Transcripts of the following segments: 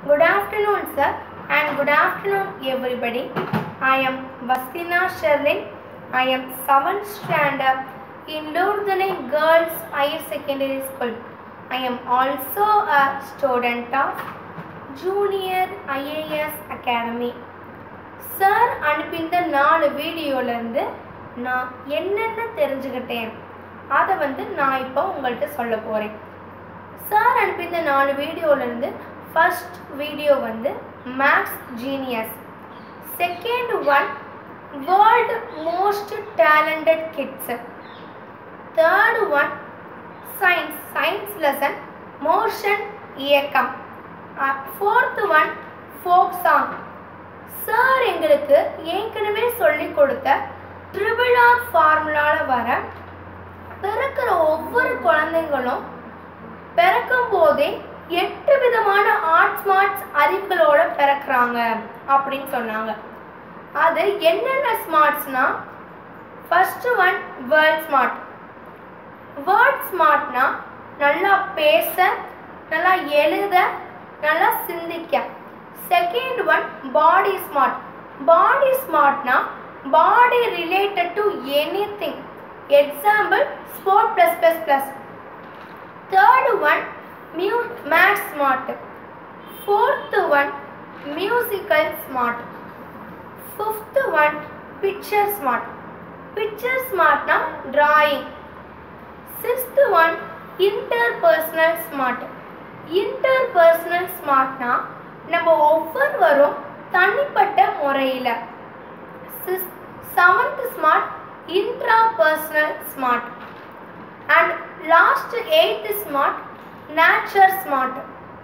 Good afternoon, sir, and good afternoon, everybody. I am Vastina Sherlin. I am 7th standard in Lourdunai Girls Higher Secondary School. I am also a student of Junior IAS Academy. Sir அனுப்பிந்த நாலு வீடியோலேருந்து நான் என்னென்ன தெரிஞ்சுக்கிட்டேன் அதை வந்து நான் இப்போ உங்கள்கிட்ட சொல்ல போகிறேன் சார் அனுப்பிந்த நாலு வீடியோலேருந்து ஃபர்ஸ்ட் வீடியோ வந்து maths genius second one world most talented kids third one science science lesson motion இயக்கம் fourth one folk song sir எங்களுக்கு ஏற்கனவே சொல்லி கொடுத்த ட்ரிபிள் ஆர் ஃபார்முலாவில் வர பிறக்கிற ஒவ்வொரு குழந்தைங்களும் பிறக்கும் போதே எட்டு விதமான ஆர்ட் ஸ்மார்ட்ஸ் அறிவுகளோட பிறக்கிறாங்க அப்படின்னு சொன்னாங்க அது என்னென்ன ஸ்மார்ட்ஸ்னா first one world smart word ஸ்மார்ட்னா நல்லா பேச நல்லா எழுத நல்லா சிந்திக்க second one body smart body ஸ்மார்ட்னா body related to anything example sport plus plus plus third one மியூ maths smart fourth one musical smart fifth one picture smart picture ஸ்மார்ட்னா drawing sixth one interpersonal smart interpersonal ஸ்மார்ட்னா நம்ம ஒவ்வொருவரும் தனிப்பட்ட முறையில் சிஸ் seventh smart intrapersonal smart and last eighth smart nature smart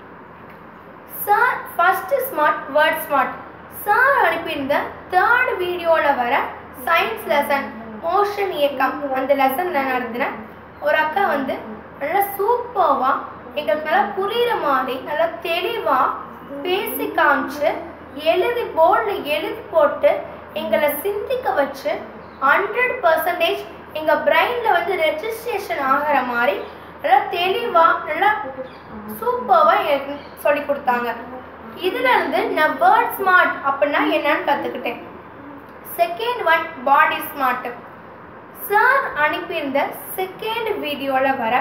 sir first smart word smart sir அனுப்பியிருந்த third வீடியோவில் வர சயின்ஸ் லெசன் மோஷன் இயக்கம் அந்த லெசன் நான் நடத்தினேன் ஒரு அக்கா வந்து நல்லா சூப்பர்வாக எங்களுக்கு நல்லா புரிகிற மாதிரி நல்லா தெளிவாக பேசி காமிச்சு எழுதி போர்டில் எழுதி போட்டு எங்களை சிந்திக்க வச்சு ஹண்ட்ரட் பர்சன்டேஜ் எங்கள் பிரெயினில் வந்து ரெஜிஸ்ட்ரேஷன் ஆகிற மாதிரி நல்லா தெளிவாக நல்லா சூப்பராக எனக்கு சொல்லி கொடுத்தாங்க இதுல இருந்து நான் வேர்ட் ஸ்மார்ட் அப்படின்னா என்னன்னு கற்றுக்கிட்டேன் second one body smart sir அனுப்பியிருந்த செகண்ட் வீடியோவில் வர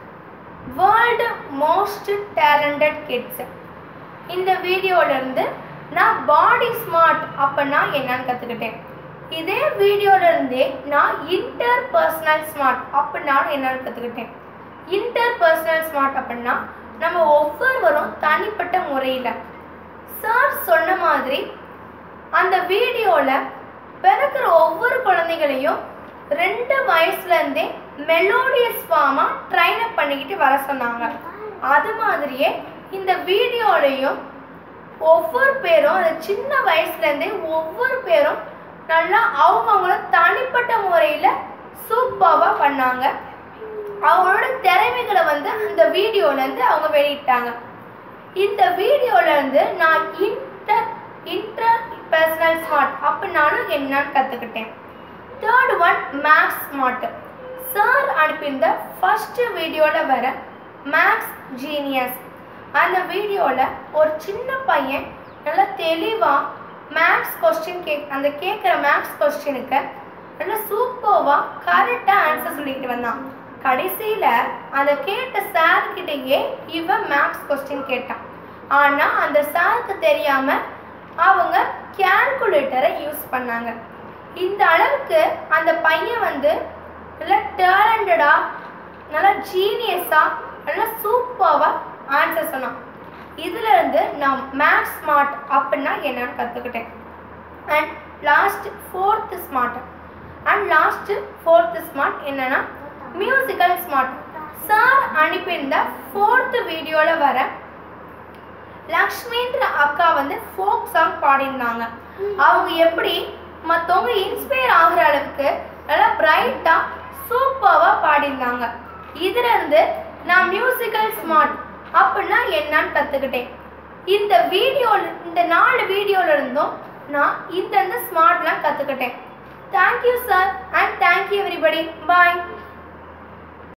வேர்ல்டு மோஸ்ட் டேலண்டட் கிட்ஸ் இந்த வீடியோலேருந்து நான் பாடி ஸ்மார்ட் அப்படின்னா என்னன்னு கற்றுக்கிட்டேன் இதே வீடியோலேருந்தே நான் இன்டர் பர்சனல் ஸ்மார்ட் அப்படின்னா என்னன்னு கற்றுக்கிட்டேன் இன்டர் பர்சனல் ஸ்மார்ட் அப்படின்னா நம்ம ஒவ்வொருவரும் தனிப்பட்ட முறையில் சார் சொன்ன மாதிரி அந்த வீடியோவில் பிறக்கிற ஒவ்வொரு குழந்தைகளையும் ரெண்டு வயசுலேருந்தே மெலோடியஸ் ஃபார்மாக ட்ரைன் அப் பண்ணிக்கிட்டு வர சொன்னாங்க அது மாதிரியே இந்த வீடியோலையும் ஒவ்வொரு பேரும் அந்த சின்ன வயசுலேருந்தே ஒவ்வொரு பேரும் நல்லா அவங்கவுங்கள தனிப்பட்ட முறையில் சூப்பராக பண்ணாங்க அவங்களோட திறமைகளை வந்து அந்த வீடியோலேருந்து அவங்க வெளியிட்டாங்க இந்த வீடியோலேருந்து நான் இன்டர் இன்டர் பர்சனல் ஸ்மார்ட் அப்படின்னாலும் என்னன்னு கற்றுக்கிட்டேன் third one maths smart sir அனுப்பியிருந்த ஃபர்ஸ்ட் வீடியோவில் வர மேக்ஸ் ஜீனியஸ் அந்த வீடியோவில் ஒரு சின்ன பையன் நல்லா தெளிவாக மேக்ஸ் கொஸ்டின் கேக் அந்த கேட்குற மேக்ஸ் கொஸ்டினுக்கு நல்லா சூப்பர்வாக கரெக்டாக ஆன்சர் சொல்லிக்கிட்டு வந்தான் கடைசியில் அந்த கேட்ட சார்கிட்டயே இவன் மேக்ஸ் கொஸ்டின் கேட்டான் ஆனால் அந்த சாருக்கு தெரியாமல் அவங்க கேல்குலேட்டரை யூஸ் பண்ணாங்க இந்த அளவுக்கு அந்த பையன் வந்து நல்லா டேலண்டடாக நல்லா ஜீனியஸாக நல்லா சூப்பராக ஆன்சர் சொன்னான் இதுலேருந்து நான் மேக்ஸ் ஸ்மார்ட் அப்படின்னா என்னன்னு கற்றுக்கிட்டேன் and last fourth smart and last fourth smart என்னன்னா மியூசிக்கல் ஸ்மார்ட் சார் அனுப்பியிருந்த ஃபோர்த்து வீடியோவில் வர லக்ஷ்மின்ற அக்கா வந்து ஃபோக் சாங் பாடியிருந்தாங்க அவங்க எப்படி மற்றவங்க இன்ஸ்பயர் ஆகுற அளவுக்கு நல்லா பிரைட்டாக சூப்பராக பாடியிருந்தாங்க இதுலேருந்து நான் மியூசிக்கல் ஸ்மார்ட் அப்படின்னா என்னன்னு கற்றுக்கிட்டேன் இந்த வீடியோ இந்த நாலு வீடியோல இருந்தும் நான் இந்த ஸ்மார்ட்லாம் கற்றுக்கிட்டேன் thank you sir and thank you everybody bye